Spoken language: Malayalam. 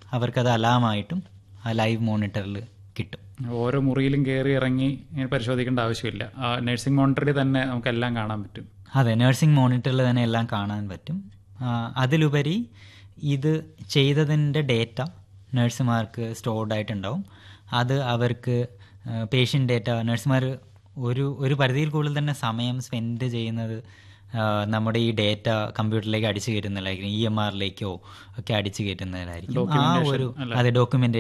അവർക്കത് അലാമായിട്ടും ആ ലൈവ് മോണിറ്ററിൽ കിട്ടും ഓരോ മുറിയിലും കയറി ഇറങ്ങി ഇങ്ങനെ പരിശോധിക്കേണ്ട ആവശ്യമില്ല ആ നഴ്സിംഗ് മോണിറ്ററിൽ തന്നെ നമുക്കെല്ലാം കാണാൻ പറ്റും അതെ നഴ്സിംഗ് മോണിറ്ററിൽ തന്നെ എല്ലാം കാണാൻ പറ്റും ആ, അതിലുപരി ഇത് ചെയ്തതിൻ്റെ ഡേറ്റ നഴ്സുമാർക്ക് സ്റ്റോർഡ് ആയിട്ടുണ്ടാവും അത് അവർക്ക് പേഷ്യൻ്റ് ഡേറ്റ നഴ്സുമാർ ഒരു ഒരു പരിധിയിൽ കൂടുതൽ തന്നെ സമയം സ്പെൻഡ് ചെയ്യുന്നത് ആ, നമ്മുടെ ഈ ഡേറ്റ കമ്പ്യൂട്ടറിലേക്ക് അടിച്ചു കയറ്റുന്നതിലായിരിക്കും ഇ എം ആറിലേക്കോ ഒക്കെ അടിച്ചു കയറ്റുന്നതിലായിരിക്കും ആ ഒരു അതെ ഡോക്യുമെന്റേഷൻ